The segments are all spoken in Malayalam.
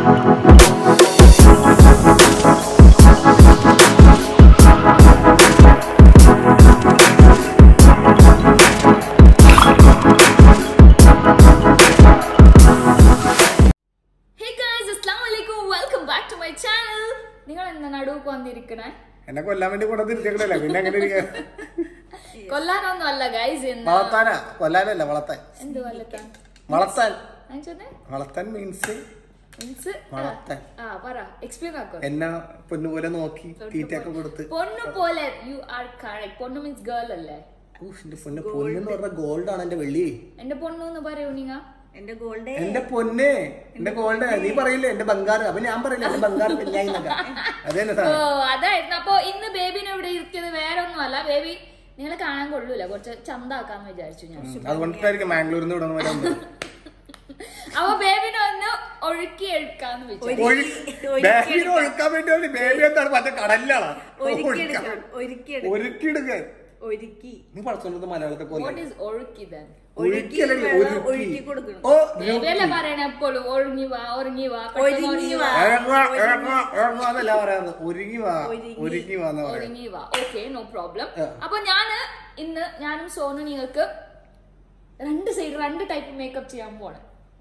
ഹേ ഗൈസ് അസ്സലാമു അലൈക്കും welcome back to my channel നിങ്ങൾ എന്താ നടുവ് വന്നിരിക്കണേ എന്നെ കൊല്ലാൻ വേണ്ടി കൂടെ തിരിച്ചേക്കണല്ലേ പിന്നെ എങ്ങനെ ഇരിക്കാൻ കൊല്ലാനൊന്നും അല്ല ഗൈസ് എന്ന് വളർത്താനാ കൊല്ലാനല്ല വളർത്താൻ എന്ത് വല്ലത്താൻ വളർത്താൻ അയച്ചോന്നെ വളർത്താൻ മീൻസ് മീൻസ് വളർത്താൻ. ആ പറ എക്സ്പ്ലെയിൻ ആക്കോ എന്നെ പൊന്നുപോലെ നോക്കി തീറ്റയൊക്കെ കൊടുത്ത് പൊണ്ണു പോലെ യു ആർ കറക്റ്റ് പൊണ്ണു മീൻസ് ഗേൾ അല്ലേ ഊഹ്, എന്റെ പൊന്ന് പൊന്നെന്ന് പറഞ്ഞ ഗോൾഡ് ആണ് എന്റെ വെള്ളി എന്റെ പൊണ്ണു എന്ന് പറയൂ നിങ്ങ എന്റെ ഗോൾഡ് എന്റെ പൊന്നെ എന്റെ ഗോൾഡ് നീ പറയില്ലേ എന്റെ ബംഗാറ് അപ്പൊ ഞാൻ പറയില്ല എന്റെ ബംഗാറ് പെഞ്ഞായി അതെ ഓ സാധനം അതായിരുന്നു അപ്പൊ ഇന്ന് ബേബിനെ ഇവിടെ ഇരിക്കുന്നത് വേറെ ഒന്നും അല്ല ബേബി നിങ്ങളെ കാണാൻ കൊള്ളൂല കുറച്ച് ചന്താക്കാന്ന് വിചാരിച്ചു ഞാൻ അതുകൊണ്ടിട്ടായിരിക്കും മാംഗ്ലൂരിൽ നിന്ന് ഇവിടെ വരാൻ അപ്പൊ ബേബിനെ ഒന്ന് ഒഴുക്കി എടുക്കാന്ന് വിചാരിച്ചു ബേബിനെ ഒഴുക്കാൻ വേണ്ടി ബേബി എന്താണ് മറ്റേ കടലിലാണ് ഒരുക്കിയെടുക്കണം ഒരുക്കിയെടുക്കണം ഒരുക്കിയെടുക്കാൻ ഒരുക്കി നീ പഠിച്ചോണ്ടത് മലയാളത്തെ പോലെ വാട്ട് ഈസ് ഒഴുക്കി then ഒഴുക്കിയല്ലേ വെള്ളം ഒരുക്കി ഒഴുക്കി കൊടുക്കണം. ഓ ബേബിയല്ലേ പറയണ എപ്പോഴും ഒഴുങ്ങി വാ ഒഴുങ്ങി വാ പെട്ടെന്ന് ഒരുങ്ങി വാ. ഇറങ്ങുക ഇറങ്ങുക ഇറങ്ങുക എന്നല്ല പറയാറ് ഒരുങ്ങി വാ ഒരുങ്ങി വാ എന്നാ പറയാ ഒഴുങ്ങി വാ ഓക്കെ നോ പ്രോബ്ലം ആ. അപ്പൊ ഞാന് ഇന്ന് ഞാനും സോനു നിങ്ങൾക്ക് രണ്ട് സൈഡ് രണ്ട് ടൈപ്പ് മേക്കപ്പ് ചെയ്യാൻ പോണ്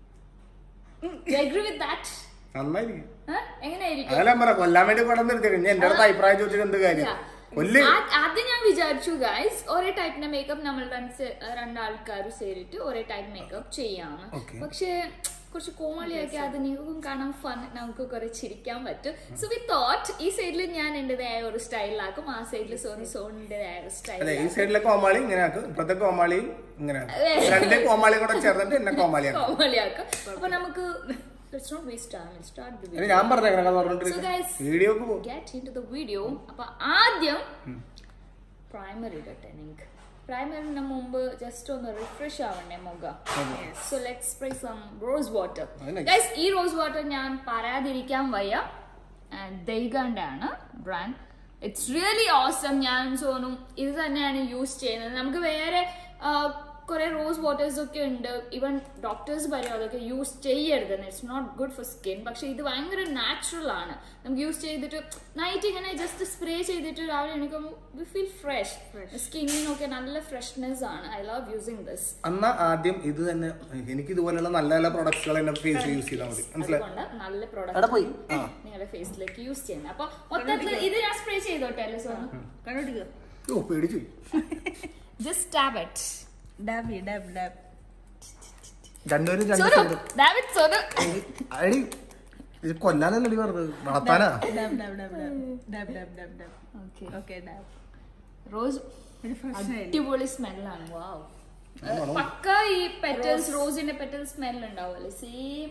അഗ്രി വിത്ത് ദാറ്റ് നന്നായിരിക്കും എങ്ങനെയായിരിക്കും അതെല്ലാം പറ കൊല്ലാൻ വേണ്ടി പടം നിർത്തിയത് ഞാൻ എന്റെ അടുത്ത് അഭിപ്രായം ചോദിച്ചിട്ട് എന്ത് കാര്യം കൊല്ല് ആ- ആദ്യം ഞാൻ വിചാരിച്ചു ഗൈസ് ഒരേ ടൈപ്പിന്റെ മേക്കപ്പ് നമ്മൾ രണ്ട് രണ്ടാൾക്കാർ ചേരിട്ട് ഒരേ ടൈപ്പ് മേക്കപ്പ് ചെയ്യാന്ന് Okay. പക്ഷേ കുറച്ച് കോമളിയൊക്കെ അത് നിങ്ങൾക്കും കാണാൻ ഫൺ നമുക്ക് കുറെ ചിരിക്കാൻ പറ്റും സോ വി തോട്ട് ഈ സൈഡിൽ ഞാൻ എന്റേതായ ഒരു സ്റ്റൈലിലാക്കും ആ സൈഡിൽ സോണി സോണിന്റേതായ ഒരു സ്റ്റൈൽ അല്ലെ ഈ സൈഡിലെ കോമാളി ഇങ്ങനെ ആക്കും ഇപ്പഴത്തെ കോമാളിയും ഇങ്ങനെ ആക്കും രണ്ട് കോമാളിയും കൂടെ ചേർന്നിട്ട് എന്നെ കോമാളിയാക്കും കോമളിയാക്കും അപ്പൊ നമുക്ക് let's not waste time let's start the ഇത് video ഞാൻ പറഞ്ഞേക്കണ so പറഞ്ഞോണ്ടിരിക്കും guys വീഡിയോക്ക് പോകും get into the video അപ്പൊ ആദ്യം പ്രൈമർ ഇടട്ടെ നിങ്ങൾക്ക് പ്രൈമറിന് മുമ്പ് ജസ്റ്റ് ഒന്ന് റിഫ്രഷ് ആവണ്ടേ മുഖം so let spray some rose water അത് nice. ഗൈസ് ഈ റോസ് വാട്ടർ ഞാൻ പറയാതിരിക്കാൻ വയ്യ ദൈഗാന്റെ ആണ് ബ്രാൻഡ് ഇറ്റ്സ് റിയലി ഓസം ഞാൻ സോനും ഇത് തന്നെയാണ് യൂസ് ചെയ്യുന്നത് നമുക്ക് വേറെ കുറെ റോസ് വാട്ടേഴ്സ് ഒക്കെ ഉണ്ട് ഈവൻ ഡോക്ടേഴ്സ് പറയും അതൊക്കെ യൂസ് ചെയ്യരുത് it's not good for skin പക്ഷെ ഇത് ഭയങ്കര നാച്ചുറൽ ആണ് നമുക്ക് യൂസ് ചെയ്തിട്ട് നൈറ്റ് ഇങ്ങനെ ജസ്റ്റ് സ്പ്രേ ചെയ്തിട്ട് രാവിലെ എണീക്കുമ്പോൾ വി ഫീൽ ഫ്രഷ് സ്കിന്നിനൊക്കെ നല്ല ഫ്രഷ്നെസ് ആണ് ഐ ലവ് യൂസിങ് ദിസ് അന്നാ ആദ്യം ഇത് തന്നെ എനിക്ക് ഇതുപോലെയുള്ള നല്ല നല്ല പ്രൊഡക്ട്സുകൾ എന്നെ ഫേസ് യൂസ് ചെയ്താൽ മതി മനസ്സിലായി അതുകൊണ്ട് നല്ല എവിടെ പ്രോഡക്റ്റ് പോയി ആ നിങ്ങളുടെ ഫേസിലേക്ക് യൂസ് ചെയ്യുന്നത് അപ്പൊ മൊത്തത്തിൽ ഇത് ഞാൻ സ്പ്രേ ചെയ്തോട്ടെ അല്ലേ സോനു കണ്ടോട്ടിക്കോ ഓ പേടിച്ചു ജസ്റ്റ് ടാബ് ഇറ്റ് ഡാബി ഡാബ് ഡാബ് രണ്ടുപേരും രണ്ട് Sonu side dab it Sonu അടി ഇത് കൊല്ലാനല്ലടി പറഞ്ഞത് വളർത്താനാ dab dab dab dab dab dab dab okay okay dab rose ഒരു ഫ്രഷ് അടിപൊളി സ്മെല്ലാണ് വാവ് പക്ക ഈ പെറ്റൽസ് റോസിന്റെ പെറ്റൽ സ്മെൽ ഉണ്ടാവുമല്ലേ സെയിം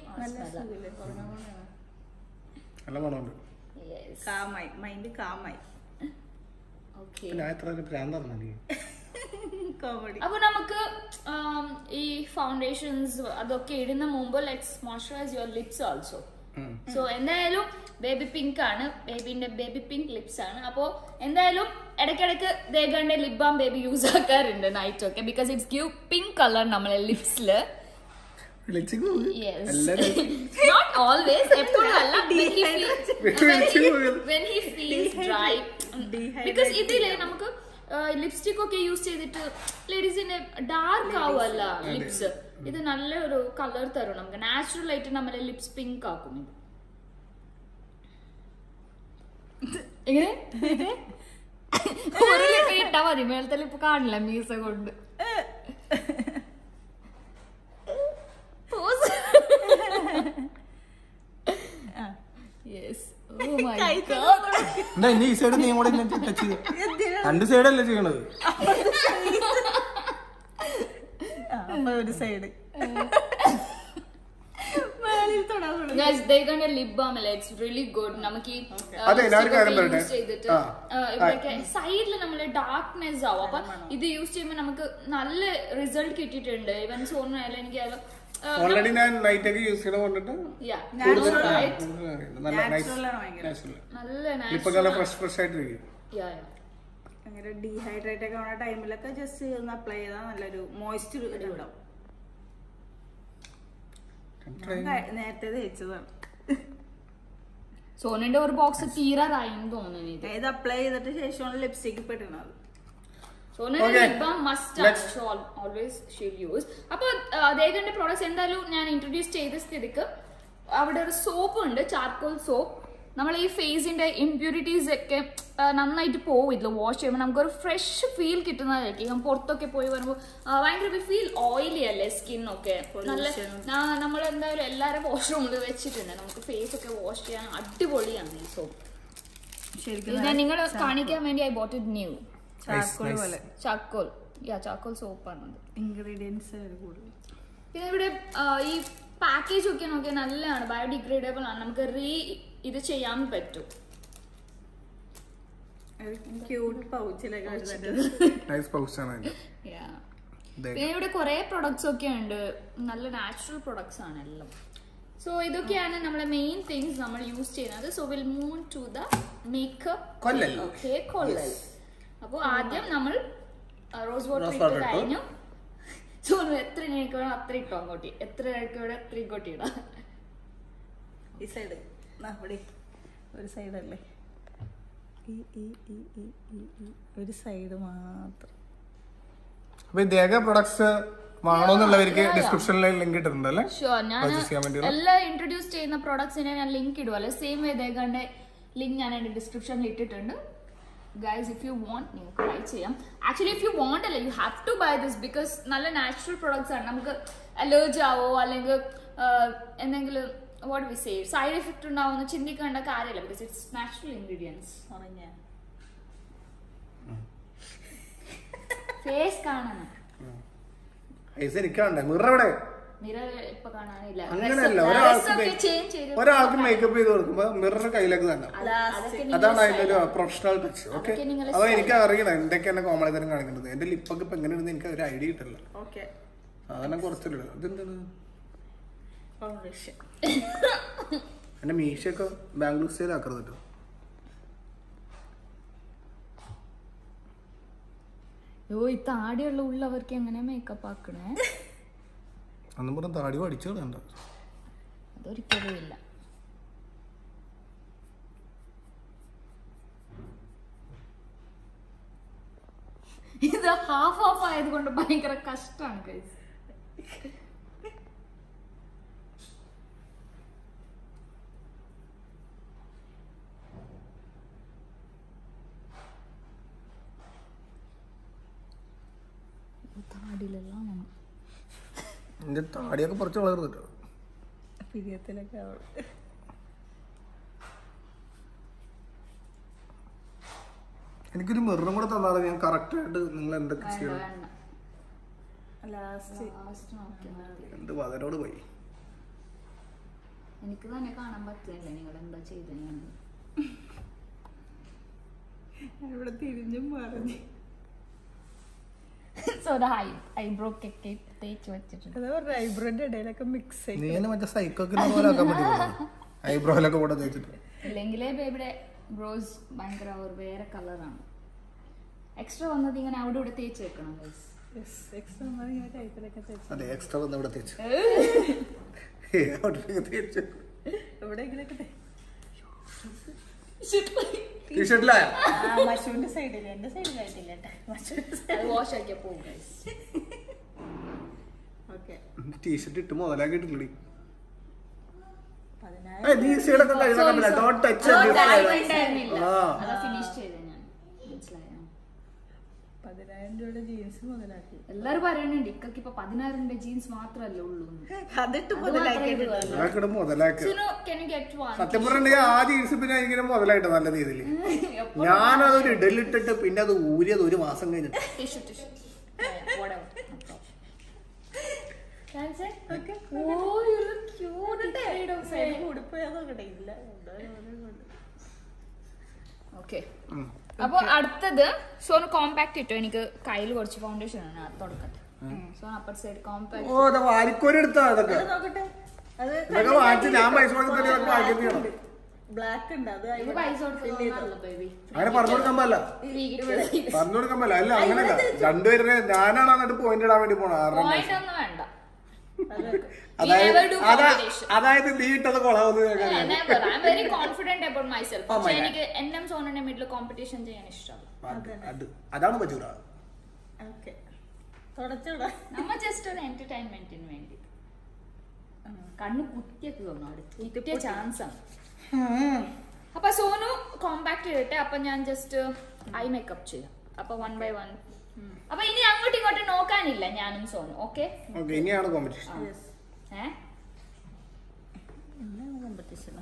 നല്ല മണമുണ്ട് കാമായി മൈൻഡ് കാമായി ഓക്കെ ഞാൻ എത്ര ഭ്രാന്താണ് എനിക്ക് കോമഡി അപ്പൊ നമുക്ക് ആം, ഈ ഫൗണ്ടേഷൻസ് അതൊക്കെ ഇടുന്ന മുമ്പ് let's moisturise your lips also um. So എന്തായാലും ബേബി പിങ്ക് ആണ് ബേബിന്റെ ബേബി പിങ്ക് ലിപ്സ് ആണ് അപ്പോ എന്തായാലും ഇടയ്ക്കിടയ്ക്ക് ദേഗന്റെ ലിപ് ബാം ബേബി യൂസ് ആക്കാറുണ്ട് നൈറ്റ് ഒക്കെ because it's give pink colour നമ്മളെ ലിപ്സില് വിളിച്ചു പോയി. Yes. എല്ലാരും Not always, എപ്പോഴും അല്ല when he feel- when he- when he feels dry. Because ഇതിലെ നമുക്ക് ലിപ്സ്റ്റിക് ഒക്കെ യൂസ് ചെയ്തിട്ട് ലേഡീസിന്റെ ഡാർക്ക് ആവുമല്ല ലിപ്സ് ഇത് നല്ല ഒരു കളർ തരും നമുക്ക് നാച്ചുറൽ ആയിട്ട് നമ്മളെ ലിപ്സ് പിങ്ക് ആക്കും ഇത് എങ്ങനെ ഒരു ലിപ്പ് ഇട്ടാ മതി മേളത്തെ ലിപ്പ് കാണില്ല മീസ കൊണ്ട് Pose. yes. Oh my god. എന്താ ഇനി ഈ സൈഡ് നീ കൂടെ ടച്ച് ചെയ്ത് രണ്ട് സൈഡല്ലേ ചെയ്യണത് അപ്പൊ ഒരു side Guys, they gonna lip balm അല്ലേ ഇറ്റ്സ് റിയലി ഗുഡ് നമുക്ക് ഈ അതെ, ഞാൻ ഒരു കാര്യം പറയട്ടെ? ചെയ്തിട്ട് ആ. സൈഡിൽ നമ്മള് ഡാർക്ക്നെസ് ആവും അപ്പൊ ഇത് യൂസ് ചെയ്യുമ്പോൾ നമുക്ക് നല്ല റിസൾട്ട് കിട്ടിയിട്ടുണ്ട് ഇവൻ സോണായാലും എനിക്ക് അത് ഓൾറെഡി ഞാൻ നൈറ്റ് ഒക്കെ യൂസ് ചെയ്യണ കൊണ്ടിട്ട് കൂടുതൽ നല്ല നൈസ് Natural ആണ് ഭയങ്കര. നാച്ചുറൽ നല്ല ഇപ്പൊ നല്ല ഫ്രഷ് ഫ്രഷ് ആയിട്ടിരിക്കും അങ്ങനെ ഡീഹൈഡ്രേറ്റ് ഒക്കെ ആവുന്ന ടൈമിലൊക്കെ ജസ്റ്റ് ഒന്ന് അപ്ലൈ ചെയ്താൽ നല്ലൊരു മോയ്സ്ചർ ഉണ്ടാവും ഞാൻ ക- നേരത്തെ തേച്ചതാണ് സോനുന്റെ ഒരു ബോക്സ് തീരാറായെന്ന് തോന്നുന്നു ഇത് ഇത് അപ്ലൈ ചെയ്തിട്ട് ശേഷമാണ് ലിപ്സ്റ്റിക് ഇപ്പൊ ഇടുന്നത് സോനുന്റെ Okay. Lip balm must Next. Always ഷീൽ യൂസ് അപ്പൊ അദ്ദേഹത്തിന്റെ പ്രോഡക്ട്സ് എന്തായാലും ഞാൻ ഇൻട്രൊഡ്യൂസ് ചെയ്ത സ്ഥിതിക്ക് അവിടെ ഒരു സോപ്പ് ഉണ്ട് ചാർക്കോൾ സോപ്പ് നമ്മൾ ഈ ഫേസിന്റെ ഇമ്പ്യൂരിറ്റീസ് ഒക്കെ ആ, നന്നായിട്ട് പോകും ഇതിൽ വാഷ് ചെയ്യുമ്പോൾ നമുക്കൊരു ഫ്രഷ് ഫീൽ കിട്ടുന്നതായിരിക്കും ഞാൻ പുറത്തൊക്കെ പോയി വരുമ്പോൾ ഭയങ്കര ഫീൽ ഓയിലി അല്ലേ സ്കിന്നൊക്കെ നല്ല നമ്മൾ എന്തായാലും എല്ലാവരും വാഷ്റൂമിൽ വെച്ചിട്ടുണ്ട് നമുക്ക് ഫേസ് ഒക്കെ വാഷ് ചെയ്യാൻ അടിപൊളിയാണ് ഈ സോപ്പ് ശരിക്കും ഇത് നിങ്ങൾ കാണിക്കാൻ വേണ്ടി I bought it new charcoal nice. പോലെ ചാക്കോൽ യാ ചാക്കോൽ സോപ്പാണത് ഇൻഗ്രീഡിയൻസ് കൂടുതൽ പിന്നെ ഇവിടെ ആ, ഈ പാക്കേജ് ഒക്കെ നോക്കിയാൽ നല്ലതാണ് ബയോഡിഗ്രേഡബിൾ ആണ് നമുക്ക് റീ ഇത് ചെയ്യാൻ പറ്റും ക്യൂട്ട് പൗച്ചിലൊക്കെ വരുന്നുണ്ട് നൈസ് പൗച്ച് ആണ് അതിന്റെ Yeah. ദേ. പിന്നെ ഇവിടെ കുറെ പ്രൊഡക്ട്സ് ഒക്കെ ഉണ്ട് നല്ല നാച്ചുറൽ പ്രൊഡക്ട്സ് ആണ് എല്ലാം സോ ഇതൊക്കെയാണ് നമ്മുടെ മെയിൻ തിങ്സ് നമ്മൾ യൂസ് ചെയ്യുന്നത് so will move to the makeup കൊല്ലൽ. ഓക്കെ കൊല്ലൽ അപ്പോൾ ആദ്യം നമ്മൾ റോസ് വാട്ടർ Rose ഇട്ട് water ഇട്ടു. കഴിഞ്ഞു സോ എത്ര എനിക്ക് വേണം അത്ര ഇട്ടോ അങ്ങോട്ട് എത്ര എനിക്ക് വേണം അത്ര ഇങ്ങോട്ട് ഇടാം ഈ സൈഡ് അവിടെ ഒരു സൈഡല്ലേ ഈ ഈ ഈ ഈ ഈ ഈ ഒരു സൈഡ് മാത്രം അപ്പൊ ഈ ദേഹ പ്രൊഡക്ട്സ് വാങ്ങണമെന്നുള്ളവർക്ക് ഡിസ്ക്രിപ്ഷനിൽ ലിങ്ക് ഇട്ടിട്ടുണ്ട് അല്ലേ ഷുവർ ഞാൻ Purchase ചെയ്യാൻ വേണ്ടിയുള്ള? എല്ലാം ഇൻട്രൊഡ്യൂസ് ചെയ്യുന്ന പ്രോഡക്ട്സിനെ ഞാൻ ലിങ്ക് ഇടുവല്ലേ സെയിം വേദേക്കാണ്ട് ലിങ്ക് ഞാൻ എന്റെ ഡിസ്ക്രിപ്ഷനിൽ ഇട്ടിട്ടുണ്ട് ഗൈസ് ഇഫ് യു വാണ്ട് നിങ്ങൾക്ക് ട്രൈ ചെയ്യാം ആക്ച്വലി ഇഫ് യു വാണ്ട് അല്ല you have to buy this because നല്ല നാച്ചുറൽ പ്രോഡക്ട്സ് ആണ് നമുക്ക് അലർജി ആവോ അല്ലെങ്കിൽ എന്തെങ്കിലും what we say side effect ഉണ്ടാവുമെന്ന് ചിന്തിക്കേണ്ട കാര്യമില്ല ബിക്കോസ് ഇറ്റ്സ് നാച്ചുറൽ ഇൻഗ്രീഡിയൻസ് പറഞ്ഞ ഫേസ് കാണണം പൈസ എനിക്കാണ്ടേ മിറ എവിടെ മിറർ ഇപ്പൊ കാണാനില്ല അങ്ങനെയല്ല ഒരാൾക്ക് ചേഞ്ച് ചെയ്ത് ഒരാൾക്ക് മേക്കപ്പ് ചെയ്ത് കൊടുക്കുമ്പോ മിറർ കയ്യിലേക്ക് തന്നെ അതൊക്കെ അതാണ് അതിന്റെ ഒരു പ്രൊഫഷണൽ ടച്ച് ഓക്കെ അതൊക്കെ നിങ്ങളെ അപ്പൊ എനിക്ക് അറിയണം എന്തൊക്കെയാണ് കോമളിതരം കാണിക്കുന്നത് എന്റെ ലിപ്പൊക്കെ ഇപ്പൊ എങ്ങനെ എനിക്ക് ഒരു ഐഡിയ കിട്ടില്ല ഓക്കെ സാധനം കുറച്ചല്ലേ ഇതെന്താണ് ഫൗണ്ടേഷൻ എന്റെ മീശയൊക്കെ ബാംഗ്ലൂർ സ്റ്റൈൽ ആക്കരുത് കേട്ടോ ഓ ഈ താടിയുള്ള ഉള്ളവർക്ക് എങ്ങനെ മേക്കപ്പ് ആക്കണേ അന്നും പറഞ്ഞ താടി പഠിച്ചു കളയണ്ട അതൊരിക്കലും ഇല്ല ഇത് ഹാഫ് ഹാഫ് ആയതുകൊണ്ട് ഭയങ്കര കഷ്ടമാണ് ഗൈസ് താടിയിലെല്ലാം വന്നു എന്റെ താടിയൊക്കെ കുറച്ച് വളരുത് കേട്ടോ പിരിയത്തിലൊക്കെ ആവണം എനിക്കൊരു മിററും കൂടെ തന്നാലും ഞാൻ കറക്റ്റ് ആയിട്ട് നിങ്ങൾ എന്തൊക്കെ വേണ്ട ചെയ്യണം വേണ്ട ലാസ്റ്റ് ലാസ്റ്റ് നോക്കിയാൽ മതി എന്ത് വതരോട് പോയി എനിക്ക് തന്നെ കാണാൻ പറ്റില്ല നിങ്ങൾ എന്താ ചെയ്തത് ഇവിടെ തിരിഞ്ഞും പറഞ്ഞു സോ ഹൈ ഐബ്രോ ഒക്കെ തേച്ച് വെച്ചിട്ടുണ്ട് അതാ പറഞ്ഞ ഐബ്രോന്റെ ഇടയിലൊക്കെ മിക്സ് ആയി നീ എന്നെ മറ്റേ സൈക്കോക്കിനെ പോലെ ആക്കാൻ പറ്റും ഐബ്രോയിലൊക്കെ കൂടെ തേച്ചിട്ട് ഇല്ലെങ്കിലേ ബേബിയുടെ ബ്രോസ് ഭയങ്കര ഒരു വേറെ കളറാണ് എക്സ്ട്രാ വന്നത് ഇങ്ങനെ അവിടെ ഇവിടെ തേച്ച് വെക്കണം guys. എക്സ്ട്രാ ഇങ്ങനെ കൈത്തിലൊക്കെ തേച്ച് അതെ എക്സ്ട്രാ വന്ന് ഇവിടെ തേച്ചു അവിടേക്ക് തേച്ചു എവിടെയെങ്കിലൊക്കെ തേ- ടീഷർട്ടിലായ ആ മഷൂന്റെ സൈഡിൽ എന്റെ സൈഡിലായിട്ടില്ല കേട്ടോ മഷൂന്റെ അത് വാഷ് ആക്കിയാ പോകും guys. ഓക്കെ ടീഷർട്ട് ഇട്ട് മുതലാക്കിയിട്ടില്ലേ പതിനായിരം നീ സൈഡൊക്കെ കഴിക്കാൻ പറ്റില്ല ഡോട്ട് ടച്ച് അത് diamond ആയിരുന്നില്ല. ആ. അതാ ഫിനിഷ് ചെയ്തത് ഞാൻ മനസ്സിലായോ പതിനായിരം രൂപയുടെ ജീൻസ് മുതലാക്കി എല്ലാരും പറയുന്നുണ്ട് ഇക്കൊക്കെ ഇപ്പൊ പതിനായിരം രൂപ ജീൻസ് മാത്രമല്ല ഉള്ളൂ അതിട്ട് മുതലാക്കിയിട്ടുണ്ട് അതൊക്കെ മുതലാക്കുക Sunu can you get one? സത്യം പറഞ്ഞിട്ടുണ്ടെങ്കിൽ ആ ജീൻസ് പിന്നെ ഇങ്ങനെ മുതലായിട്ട് നല്ല രീതിയിൽ ഞാനതൊരു ഇടലിട്ടിട്ട് പിന്നെ അത് ഊരിയത് ഒരു മാസം കഴിഞ്ഞിട്ട് Tissue, tissue. Yeah, whatever. No problem. That's it? Oh, you look cute. It's made of silk. കൂടിപ്പോയാ നോക്കട്ടെ ഇല്ല എന്തായാലും അവനെ കൊണ്ട്. Okay. അപ്പൊ അടുത്തത് സോന് കോമ്പാക്ട് ഇട്ടു എനിക്ക് കയ്യിൽ കുറച്ച് ഫൗണ്ടേഷൻ ആണ് അത് തുടക്കട്ടെ സോൺ അപ്പർ സൈഡ് കോമ്പാക്ട് ഓ അത് വാരിക്കോരി എടുത്താ അതൊക്കെ അത് നോക്കട്ടെ അത് ഇതൊക്കെ വാങ്ങിച്ച് ഞാൻ പൈസ കൊടുത്തിട്ട് ഇതൊക്കെ വാങ്ങിക്കുന്നത് ചെയ്യണം ബ്ലാക്ക് ഉണ്ട് അത് ഇത് പൈസ കൊടുത്തതല്ല ബേബി അങ്ങനെ പറഞ്ഞു കൊടുക്കാൻ പറ്റില്ല പറഞ്ഞു കൊടുക്കാൻ പറ്റില്ല അല്ല അങ്ങനല്ല രണ്ടുപേരുടെ ഞാനാണ് എന്നിട്ട് പോയിന്റ് ഇടാൻ വേണ്ടി പോണത് കാരണം പോയിന്റ് ഒന്നും വേണ്ട We never do അതാ- competition. അതായത് നീ ഇട്ടത് കൊളാവുന്ന Yeah, never. I'm very confident about myself. Oh my പക്ഷെ God. എനിക്ക് എന്നും സോണിന്റെ മിഡിൽ കോമ്പറ്റീഷൻ ചെയ്യാൻ ഇഷ്ടമാണ് അത് അതാണ് പറ്റൂല ഓക്കെ തുടച്ചൂടാ നമ്മ ജസ്റ്റ് ഒരു എന്റർടൈൻമെന്റിന് വേണ്ടി കണ്ണ് കുത്തിയൊക്കെ വന്നോട് കുത്തിയ ചാൻസ് ആണ് അപ്പൊ സോനു കോമ്പാക്ട് ചെയ്തിട്ട് അപ്പൊ ഞാൻ ജസ്റ്റ് ഐ മേക്കപ്പ് ചെയ്യാം അപ്പൊ വൺ ബൈ വൺ അപ്പൊ ഇനി അങ്ങോട്ടും ഇങ്ങോട്ടും നോക്കാനില്ല ഞാനും സോനു ഓക്കെ ഓക്കെ ഇനിയാണ് കോമ്പറ്റീഷൻ യെസ് ഏ എന്താണ് കോമ്പറ്റീഷൻ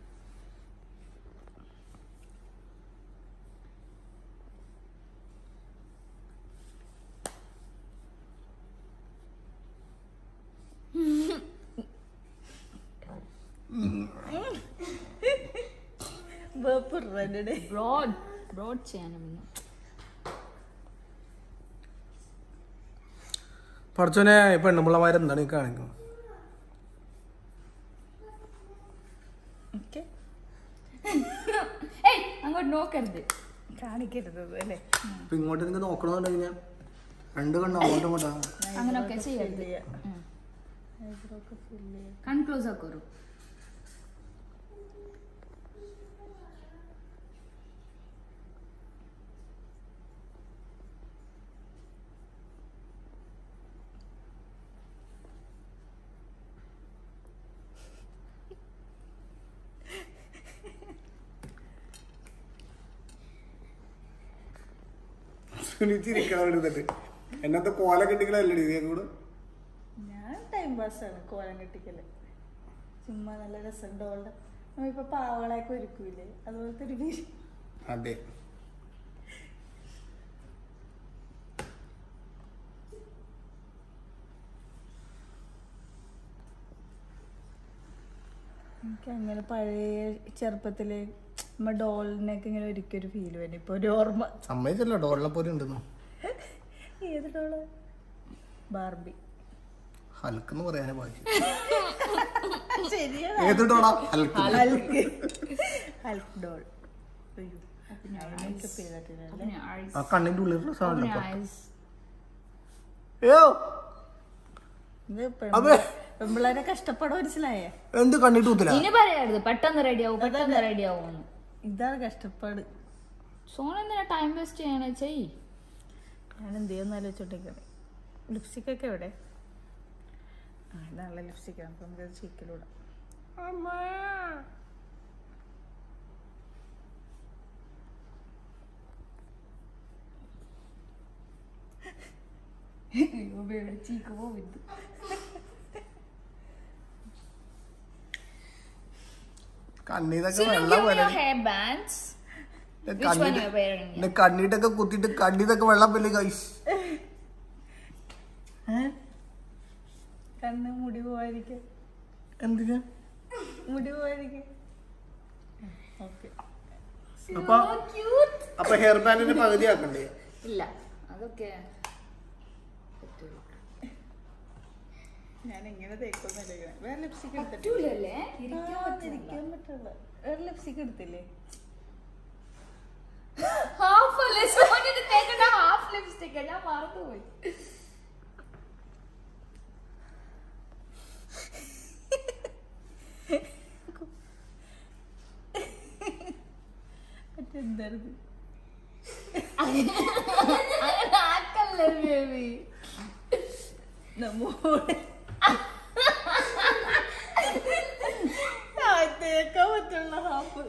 വേപ്പിറേ ബ്രോഡ് ബ്രോഡ് ചെയ്യാനും പഠിച്ചോനെ പെണ്ണുമ്പിള്ളമാരെന്താണ് ഈ കാണിക്കുന്നത് ഓക്കെ ഏയ് അങ്ങോട്ട് നോക്കരുത് കാണിക്കരുത് അല്ലേ അപ്പൊ ഇങ്ങോട്ട് നിങ്ങൾക്ക് നോക്കണമെന്നുണ്ടെങ്കിൽ ഞാൻ രണ്ട് കണ്ണ് അങ്ങോട്ടും ഇങ്ങോട്ടാ അങ്ങനൊക്കെ ചെയ്യരുത് ഐബ്രോക്ക് ഫില്ല് ചെയ്യാം കൺ ക്ലോസ് ആക്കോറു സുനിച്ചിരിക്കണം എടുത്തിട്ട് എന്നത്തെ കോല കെട്ടിക്കലല്ലേ ഇതേ കൂടെ ഞാൻ ടൈം പാസ്സാണ് കോലം കെട്ടിക്കല് ചുമ്മാ നല്ല രസമുണ്ട് അവളുടെ നമ്മളിപ്പോ പാവകളൊക്കെ ഒരുക്കൂലേ അതുപോലത്തെ ഒരു ഫീൽ അതെ എനിക്ക് അങ്ങനെ പഴയ ചെറുപ്പത്തില് നമ്മ ഡോളിനൊക്കെ ഇങ്ങനെ ഒരുക്കിയൊരു ഫീൽ വേണം ഇപ്പൊ ഒരു ഓർമ്മ സമ്മതിച്ചല്ലോ ഡോളിനെ പോലെ ഉണ്ടെന്നു ഏത് ഡോള് ബാർബി ഹൽക്കെന്ന് പറയാനേ ബാക്കി ശരിയാണ് ഏത് ഡോളാ ഹൽക്ക് ഹൽക്ക് ഹൽക്ക് ഡോൾ അയ്യോ മേക്കപ്പ് ചെയ്തിട്ടില്ല ആ കണ്ണിന്റെ ഉള്ളിലുള്ള സാധനം ഇത് അതെ. പെമ്പിള്ളേരെ കഷ്ടപ്പാട് മനസ്സിലായേ എന്ത് കണ്ണിട്ട് കുത്തില്ല ഇനി പറയരുത് പെട്ടെന്ന് റെഡി ആവും പെട്ടെന്ന് റെഡി ആവും ഇതാണ് കഷ്ടപ്പാട് സോൺ എന്തിനാ ടൈം വേസ്റ്റ് ചെയ്യണ ചെയ് ഞാൻ എന്ത് ചെയ്യുന്ന ആലോചിച്ചോണ്ടിരിക്കണേ ലിപ്സ്റ്റിക് ഒക്കെ എവിടെ ആ നല്ല ലിപ്സ്റ്റിക് ആണ് അപ്പൊ നമുക്ക് ചീക്കിലൂടെ ചീക്ക് പോവിത് കണ്ണീന്നൊക്കെ വെള്ളം പോലെ hair bands Which one you are wearing? എന്റെ കണ്ണീട്ടൊക്കെ കുത്തിയിട്ട് കണ്ണീന്നൊക്കെ വെള്ളം പോലെ കൈസ് കണ്ണ് മുടി പോവാതിരിക്കും എന്തിനാ മുടി പോവാതിരിക്കും ഓക്കെ അപ്പൊ അപ്പൊ ഹെയർ ബാൻഡിന്റെ പകുതി ആക്കണ്ടേ ഇല്ല അതൊക്കെ പറ്റൂല. ഞാൻ എങ്ങനെ തേക്കൊന്നല്ലേ വേറെ ലിപ്സ്റ്റിക് എടുത്തിട്ട് പറ്റൂലല്ലേ ഇരിക്കാൻ ആ, പറ്റില്ല ഇരിക്കാൻ പറ്റില്ല വേറെ ലിപ്സ്റ്റിക് എടുത്തില്ലേ ഹാഫ് അല്ലേ സോണിന് തേക്കണ്ട ഹാഫ് ലിപ്സ്റ്റിക് ഞാൻ മറന്നുപോയി മറ്റെന്തായിരുന്നു അങ്ങനെ ആക്കല്ലേ ബേബി നമ്മോട് ആ, തേക്കാൻ പറ്റുള്ള ഹാഫ്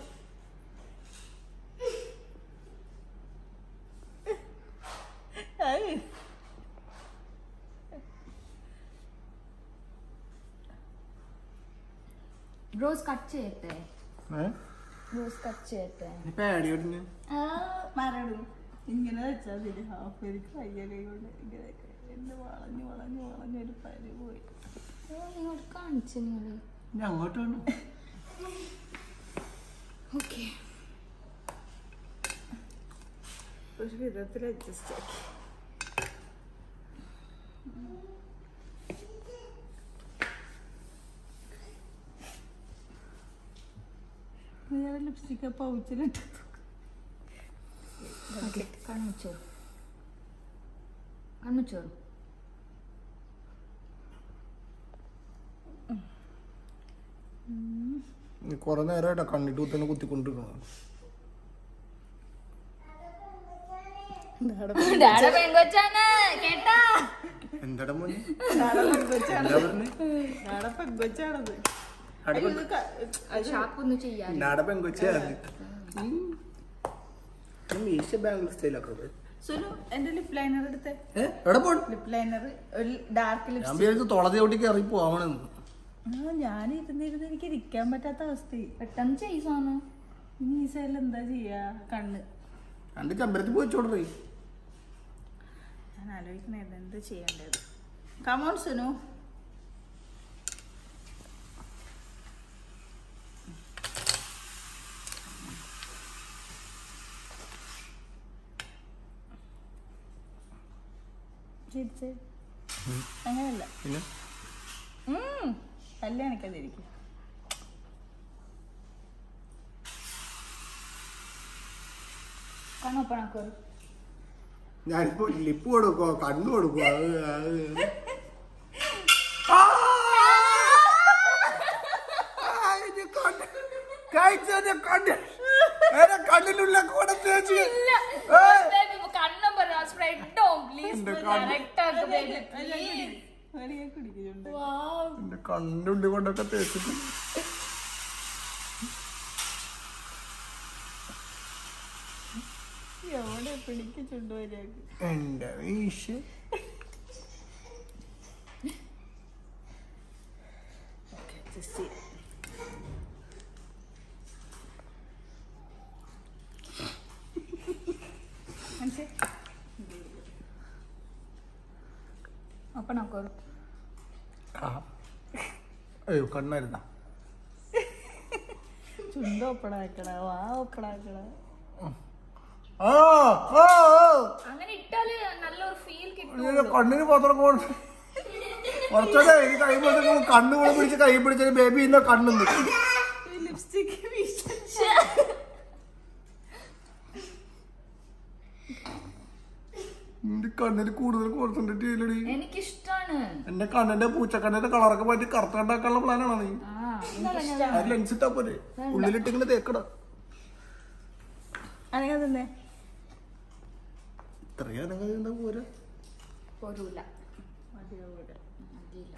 ബ്രോസ് കട്ട് ചെയ്യട്ടെ ഏഹ് ബ്രോസ് കട്ട് ചെയ്യട്ടെ പേടി കേട്ടിന് മരണം ഇങ്ങനെ വെച്ചാൽ മതി ഹാഫ് എനിക്ക് കയ്യലേ കൊണ്ട് ഇങ്ങനെ എന്നെ വളഞ്ഞു വളഞ്ഞു വളഞ്ഞു ഒരു പരി പോയി നിങ്ങൾ കാണിച്ചു നിങ്ങൾ ഞാൻ അങ്ങോട്ട് വേണം ഓക്കെ ഒരു വിധത്തിൽ അഡ്ജസ്റ്റ് ആക്കി വേറെ ലിപ്സ്റ്റിക്ക് പൗച്ചിലിട്ട് കണ്ണുച്ചോറ് കണ്ണുച്ചോറ് കൊറേ നേരമായിട്ടാ കണ്ണിട്ട് കുത്തന്നെ കുത്തിക്കൊണ്ടിരിക്കണം ഡാഡ പെങ്കൊച്ചാണ് കേട്ടാ എന്താടാ മോനെ പെങ്കൊച്ചാണ് എന്താ പറഞ്ഞേ നാളെ പെങ്കൊച്ചാണത് ആടെ അയ്യോ, ഇത് ക- അത് ഷാപ്പൊന്നും ചെയ്യാൻ നാടെ പെങ്കൊച്ചേ മീശ ബാംഗ്ലൂർ സ്റ്റൈലൊക്കെ സുനു എന്റെ ലിപ് ലൈനർ എടുത്തേ ഏ എവിടെ പോൺ ലിപ് ലൈനർ ഒരു ഡാർക്ക് ഞാൻ ലിപ്സ്റ്റിക് വിചാരിച്ചു തുളതി ചവിട്ടിക്ക് ഇറങ്ങി പോവാണെന്ന് ആ ഞാൻ ഇരുന്നിരുന്ന് എനിക്ക് ഇരിക്കാൻ പറ്റാത്ത അവസ്ഥയായി പെട്ടെന്ന് ചെയ്സാണ് ഇനി ഈ സൈഡിൽ എന്താ ചെയ്യാ കണ്ണ് എന്റെ ചമ്പരത്തിൽ പോയി ചോടറേ ഞാൻ ആലോചിക്കണായിരുന്നു എന്താ ചെയ്യേണ്ടത് കമോൺ സുനു ചിരിച്ച് അങ്ങനെയല്ല പിന്നെ ഉം. പല്ല് കണക്കാതിരിക്കും കണ്ണൊപ്പണാക്കോറ് ഞാനിപ്പോ ലിപ്പ് കൊടുക്കോ കണ്ണു കൊടുക്കോ അത് അത് കണ്ണിലുള്ള കൂടെ തേച്ച് ഏയ്. കണ്ണം പറ സ്പ്രെഡ് ഓൺ പ്ലീസ് എന്റെ കണ്ണ്. കറക്റ്റ് ആക്ക് ബേബി പ്ലീസ് വലിയ കുടിക്കുന്നുണ്ട് എന്റെ കണ്ണിന്റെ ഉള്ളിൽ കൊണ്ടൊക്കെ തേച്ചിട്ട് എവിടെ പിടിക്ക് ചുണ്ടുവരെയാക്ക് എന്റെ വീശ ഓക്കെ ജസ്റ്റ് മനസ്സിലായി ഒപ്പണാക്കോറ് അയ്യോ കണ്ണായിരുന്ന ചുണ്ട് ഒപ്പടാക്കണ വാ ഒപ്പടാക്കണ ആ ആ, ആ. അങ്ങനെ ഇട്ടാല് നല്ലൊരു ഫീൽ കിട്ടും ഇതിന്റെ കണ്ണിന് പത്രം കൊണ്ട് കുറച്ചൊക്കെ എനിക്ക് കൈ പിടിച്ച കണ്ണ് കൂടെ പിടിച്ച് കൈ പിടിച്ച ബേബി ഇന്ന കണ്ണുണ്ട് ലിപ്സ്റ്റിക് എന്റെ കണ്ണിന് കൂടുതൽ കോൺസെൻട്രേറ്റ് ചെയ്യലടി എനിക്കിഷ്ടാണ് എന്റെ കണ്ണിന്റെ പൂച്ചക്കണ്ണിന്റെ കളറൊക്കെ മാറ്റി കറുത്ത കണ്ടാക്കാനുള്ള പ്ലാനാണോ നീ ആ അത് ലെൻസ് ഇട്ടാ പോലെ ഉള്ളിലിട്ട് ഇങ്ങനെ തേക്കട അനങ്ങ തന്നെ ഇത്രയും എന്താ പോരാ പോരൂല മതിയാവൂല മതിയില്ല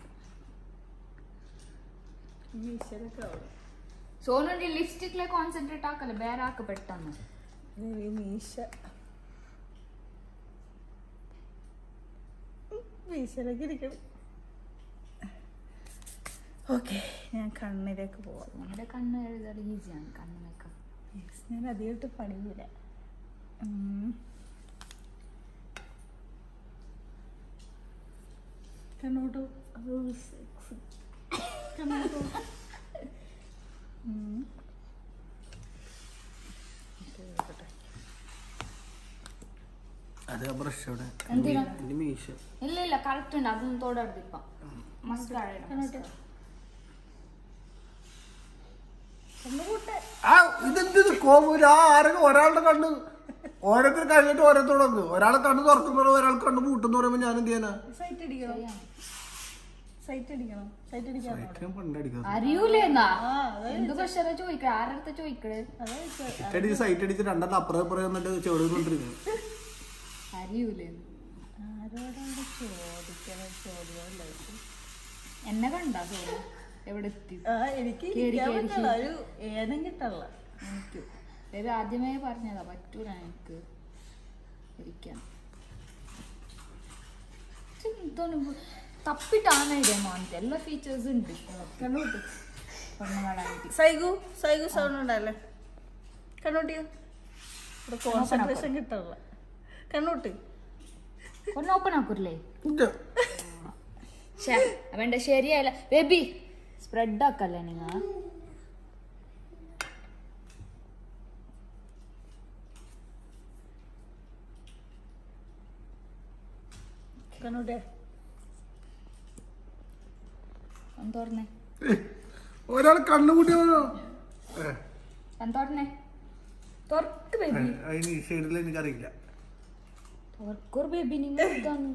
ഈശ്വരൊക്കെ ആവും സോനുന്റെ ലിപ്സ്റ്റിക്കിലെ കോൺസെൻട്രേറ്റ് ആക്കല്ലേ വേറെ ആക്ക് പെട്ടെന്ന് ഈ മീശ മീശയിലേക്ക് ഇരിക്കണം ഓക്കെ ഞാൻ കണ്ണിലേക്ക് പോവാം നമ്മുടെ കണ്ണ് എഴുതാൻ ഈസിയാണ് കണ്ണ് മേക്കപ്പ് Yes, ഞാൻ അധികമായിട്ട് പണിയില്ല ഉം. കണ്ണോട്ടു ഓ, sexy. കണ്ണോട്ടു ഉം. Okay, നോക്കട്ടെ. അത് ആ ബ്രഷ് അവിടെ എന്തിനാ? എന്റെ മീശ ഇല്ല ഇല്ല കറക്റ്റ് ഉണ്ട് അതൊന്നും തൊടരുത് ഇപ്പം മസ്കാര കണ്ണുകൂട്ടെ ആ ഇതെന്ത് കോമൂല ആ ആരൊക്കെ ഒരാളുടെ കണ്ണ് ഓരോരുത്തർ കഴിഞ്ഞിട്ട് ഓരോരുത്തർ വന്നു ഒരാളെ കണ്ണ് തുറക്കുന്നു ഒരാൾ കണ്ണ് പൂട്ടെന്ന് പറയുമ്പോ ഞാൻ എന്ത് ചെയ്യാനാ സൈറ്റ് അടിക്കണം സൈറ്റ് അടിക്കണം സൈറ്റ് അടിക്കാൻ ഏറ്റവും പണ്ടടിക്കാം അറിയൂലേന്നാ ആ അതെ എന്ത് പ്രഷറാ ചോദിക്കണേ ആരടുത്ത ചോദിക്കണേ അതെ ഇറ്റടി സൈറ്റ് അടിച്ച് രണ്ടെണ്ണം അപ്പുറം അപ്പുറം എന്നിട്ട് ചെവിടുകൊണ്ടിരിക്കുന്നു അറിയൂലേന്ന് ആരോടാണ് ചോദിക്കണം ചോദ്യമല്ല എന്നെ കണ്ടാ സോനു എവിടെ എത്തി ആ എനിക്ക് കേറി, ഇരിക്കാൻ കേറി, പറ്റില്ല ഒരു ഏനം കിട്ടല്ല എനിക്ക് ബേബി ആദ്യമേ പറഞ്ഞതാ പറ്റൂല എനിക്ക് ഇരിക്കാൻ പക്ഷെ എന്താണ് ഇപ്പൊ തപ്പിട്ടാണ് ഇതേ മാനത്തെ എല്ലാ ഫീച്ചേഴ്സും ഉണ്ട് കണ്ണൂട്ട് പെണ്ണുങ്ങളായിട്ട് സൈഗു സൈഗു സൗണ്ട് ഉണ്ടല്ലേ കണ്ണൂട്ടിയോ ഇവിടെ കോൺസെൻട്രേഷൻ കിട്ടല്ല കണ്ണൂട്ട് ഒന്ന് ഓപ്പൺ ആക്കൂല്ലേ ഷേ വേണ്ട ശരിയായില്ല ബേബി സ്പ്രെഡ് ആക്കല്ലേ നിങ്ങൾ കണ്ണൂട്ടേ ഒന്ന് തുറന്നേ ഒരാൾ കണ്ണു കൂട്ടിയോ ഒന്ന് തുറന്നേ തുറക്ക് ബേബി അതിന് ഈ സൈഡിൽ എനിക്കറിയില്ല തുറക്കൊരു ബേബി നിങ്ങൾ ഇതാണ്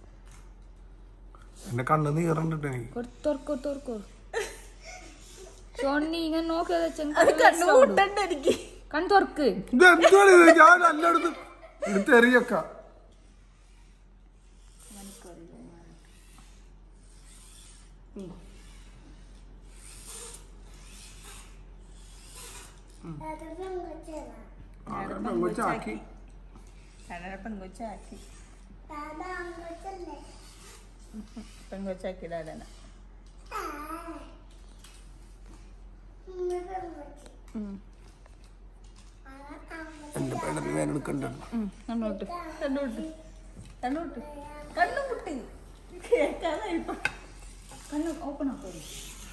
എന്റെ കണ്ണ് നീറുന്നുണ്ട് എനിക്ക് തുറക്കോ തുറക്കോ ഷോണി ഇങ്ങനെ നോക്കി അത് കണ്ണു കൂട്ടണ്ട എനിക്ക് കൺ തുറക്ക് ഇത് എന്താണ് ഇത്? ഞാൻ എല്ലായിടത്തും എടുത്ത് എറിയൊക്ക പെങ്കൊച്ചാക്കി കണ്ണട പെങ്കൊച്ചാക്കി പെങ്കൊച്ചാക്കി ഡാഡന എന്റെ പേടത്ത് വേന എടുക്കണ്ടല്ലോ കണ്ണോട്ട് കണ്ണോട്ട് കണ്ണോട്ട് കണ്ണുമുട്ടി കേൾക്കാതായിപ്പോ കണ്ണ് ഓപ്പൺ ആക്കോരു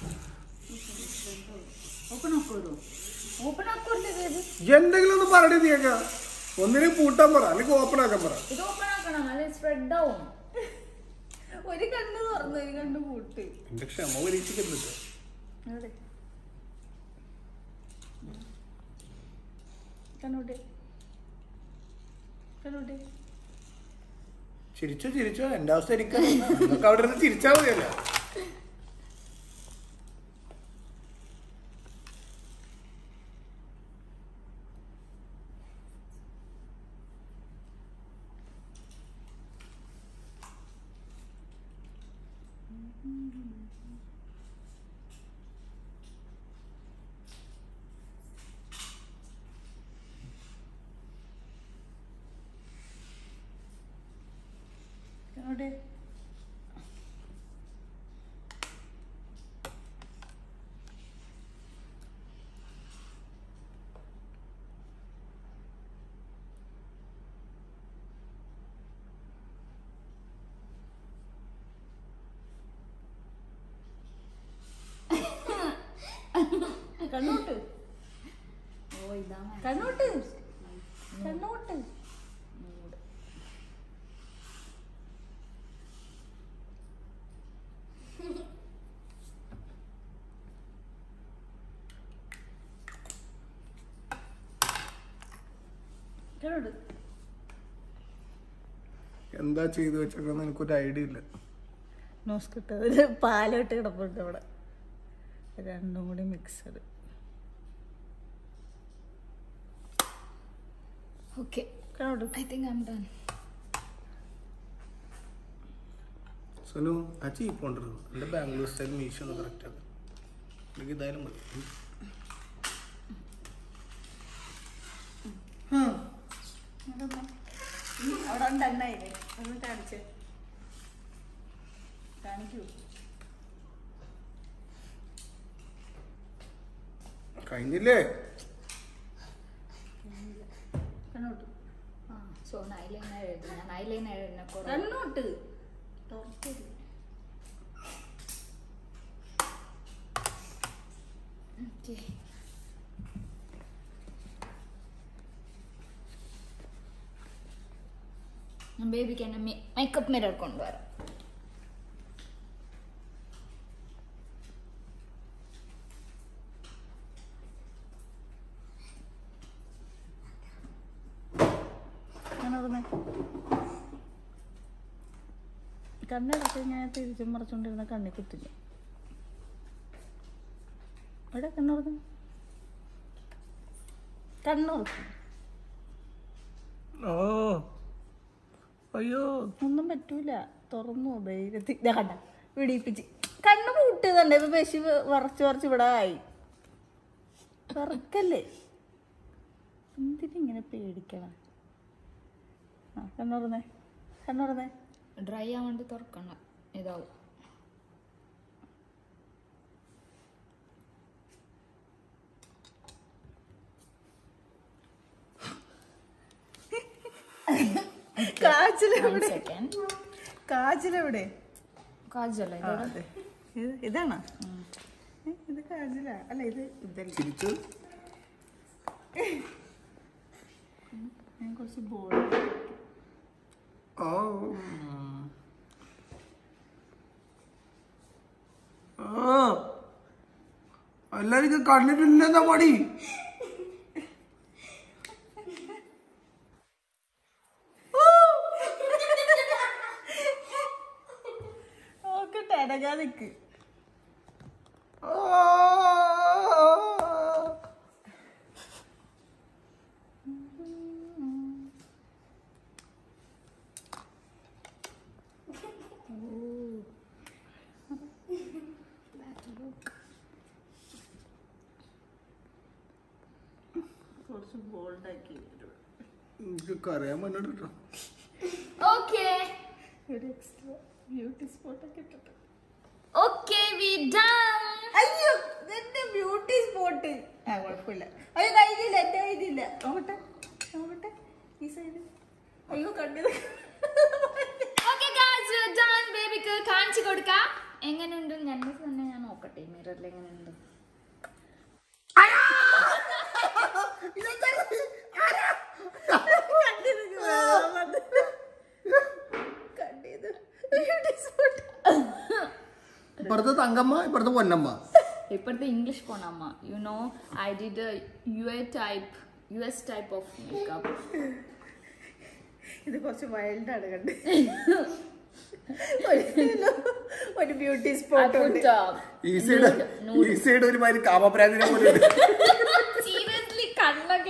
ഓപ്പൺ ആക്കോരു ഓപ്പൺ ആക്കോല്ലേ ഇത് എന്തെങ്കിലും ഒന്ന് പറയണേ നീക്ക ഒന്നിനും പൂട്ടാൻ പറ അല്ലെങ്കിൽ ഓപ്പൺ ആക്കാൻ പറ ഇത് ഓപ്പൺ ആക്കണം അത് സ്പ്രെഡ് ആവും ഒരു കണ്ണ് തുറന്നു ഒരു കണ്ണ് പൂട്ടി എന്റെ ക്ഷമ പരീക്ഷിക്കരുത് അവിടെ കണ്ണോട്ട് കണ്ണോട്ട് ചിരിച്ചോ ചിരിച്ചോ എന്റെ അവസ്ഥ എനിക്ക് നമുക്ക് അവിടെ നിന്ന് ചിരിച്ചാ മതിയല്ലോ കണ്ണോട്ട് കണ്ണോട്ട് ഓ ഇതാണ് കണ്ണോട്ട് കണ്ണോട്ട് കണ്ണോട്ട് എന്താ ചെയ്തു വെച്ചേക്കെന്ന് എനിക്കൊരു ഐഡിയ ഇല്ല നോസ് കിട്ടത് ഒരു പാലോട്ട് കിടപ്പുണ്ട് അവിടെ രണ്ടും കൂടി മിക്സഡ് ഓക്കെ കണ്ണോട്ട് I think I'm done Sonu ആ ചീപ്പ് കൊണ്ടിരുന്നു എന്റെ ബാംഗ്ലൂർ സ്റ്റൈൽ മീശ ഒന്ന് കറക്റ്റ് ആക്കാം എനിക്ക് ഇതായാലും മതി അവിടെ ഉണ്ട് എണ്ണയില്ലേ ഒന്ന് കാണിച്ച് കാണിക്കൂ കഴിഞ്ഞില്ലേ കണ്ണോട്ട് ആ ഷോൺ ഐലൈനർ എഴുതി ഞാൻ ഐലൈനർ എഴുതുന്ന കുറേ കണ്ണോട്ട് തുറക്കരുത് Okay. ഞാൻ ബേബിക്ക് എന്നെ മേക്കപ്പ് മിറർ കൊണ്ടുവരാം കണ്ണോർന്ന് കണ്ണെടുത്ത് ഞാൻ തിരിച്ചും മറച്ചുകൊണ്ടിരുന്ന കണ്ണി കുത്തില്ല അവിടെ കണ്ണോർന്ന് കണ്ണോർക്കും ഓ അയ്യോ ഒന്നും പറ്റൂല തുറന്നു ധൈര്യത്തിൽ ഇതാ കണ്ട വിടിയിപ്പിച്ച് കണ്ണ് പൂട്ടിയതുണ്ട് ഇപ്പൊ പശു വറച്ച് വറച്ച് ഇവിടെ ആയി വറക്കല്ലേ എന്തിനിങ്ങനെ പേടിക്കണം ആ കണ്ണുറന്നേ കണ്ണുറന്നേ ഡ്രൈ ആവാണ്ട് തുറക്കണം ഇതാവും കാച്ചിലെവിടെ സെക്കൻഡ് കാച്ചിലെവിടെ കാജല ആ, അതെ. ഇത് ഇതാണോ ഏ, ഇത് കാച്ചില അല്ല ഇത് ഇതല്ല ചിരിച്ചു ഞാൻ കുറച്ച് ബോൾ ഓ ആ എല്ലാരും കണ്ടിട്ടില്ലെന്നാ പണി നോക്കട്ടെ അടങ്ങാ നിക്ക് ആ കുറച്ച് ബോൾഡാക്കി എനിക്ക് അറിയാൻ വേണ്ടിട്ടോ ഓക്കെ ഒരു എക്സ്ട്രാ ബ്യൂട്ടി സ്പോട്ടൊക്കെ ഇട്ടിട്ട് ഓക്കെ വി ഡൺ അയ്യോ ഇതെന്റെ ബ്യൂട്ടി സ്പോട്ട് ആ കുഴപ്പമില്ല അയ്യോ കഴിഞ്ഞില്ല എന്റെ കഴിഞ്ഞില്ല നോക്കട്ടെ നോക്കട്ടെ ഈ സൈഡ് അയ്യോ കണ്ടത് ഓക്കെ ഗായ്സ് ഡൺ ബേബിക്ക് കാണിച്ചു കൊടുക്കാം എങ്ങനെയുണ്ട് ഞാൻ തന്നെ ഞാൻ നോക്കട്ടെ മിററിൽ എങ്ങനെയുണ്ട് കണ്ടത് ബ്യൂട്ടി സ്പോട്ട് ഇപ്പുറത്തെ തങ്കമ്മ ഇപ്പുറത്തെ പൊന്നമ്മ ഇപ്പോഴത്തെ English Ponamma you know I did you a type you S type of makeup ഇത് കുറച്ച് വൈൽഡാണ് കണ്ട് ഒരു- ഒരു ബ്യൂട്ടി സ്പോട്ട് ഉണ്ട് ഈ സൈഡ് ഈ സൈഡ് ഒരുമാതിരി കാമപ്രാന്തിനെ പോലെ സീരിയസ്ലി കണ്ണൊക്കെ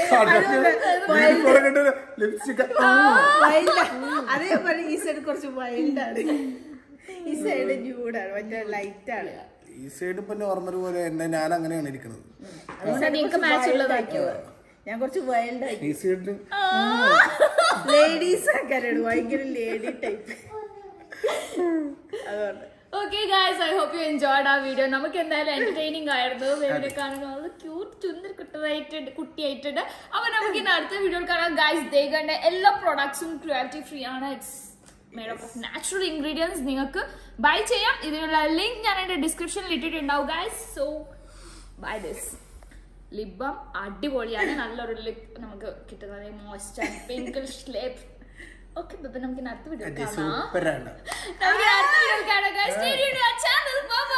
ലിപ്സ്റ്റിക് വൈൽഡ് അതേപോലെ ഈ സൈഡ് കുറച്ച് വൈൽഡാണ് ഈ സൈഡ് ന്യൂഡാണ് മറ്റേ ലൈറ്റാണ് ഈ സൈഡ് ഇപ്പൊ നോർമൽ പോലെ എന്നെ ഞാൻ അങ്ങനെയാണ് ഇരിക്കുന്നത് നിങ്ങൾക്ക് മാച്ച് ഉള്ളതാക്കിയോ ഞാൻ കുറച്ച് വൈൽഡായി ഈ സൈഡിൽ ലേഡീസ് ആക്കാനാണ് ഭയങ്കര ലേഡി ടൈപ്പ് അതുകൊണ്ട് okay guys I hope you enjoyed ആ വീഡിയോ നമുക്ക് എന്തായാലും എന്റർടൈനിങ് ആയിരുന്നു ബേബിനെ കാണുന്നത് ക്യൂട്ട് ചുന്ദർ കുട്ടറായിട്ടുണ്ട് കുട്ടിയായിട്ടുണ്ട് അപ്പൊ നമുക്ക് ഇന്ന് അടുത്ത വീഡിയോയിൽ കാണാം ഗായ്സ് ദേഗന്റെ എല്ലാ പ്രൊഡക്ട്സും ക്വാളിറ്റി ഫ്രീ ആണ് it's made of natural ingredients നിങ്ങൾക്ക് ബൈ ചെയ്യാം ഇതിനുള്ള ലിങ്ക് ഞാൻ എന്റെ ഡിസ്ക്രിപ്ഷനിൽ ഇട്ടിട്ടുണ്ടാവും guys so buy this lip balm അടിപൊളിയാണ് നല്ലൊരു ലിപ് നമുക്ക് കിട്ടുന്നത് മോയ്സ്ചർ പിങ്കിഷ് ലിപ് ഓക്കെ നമുക്ക് ഇന്ന് അടുത്ത വീഡിയോ കാണാം സൂപ്പറാണ് നമുക്ക് അടുത്ത വീഡിയോയിൽ കാണാം guys. Stay tuned to our channel. Bye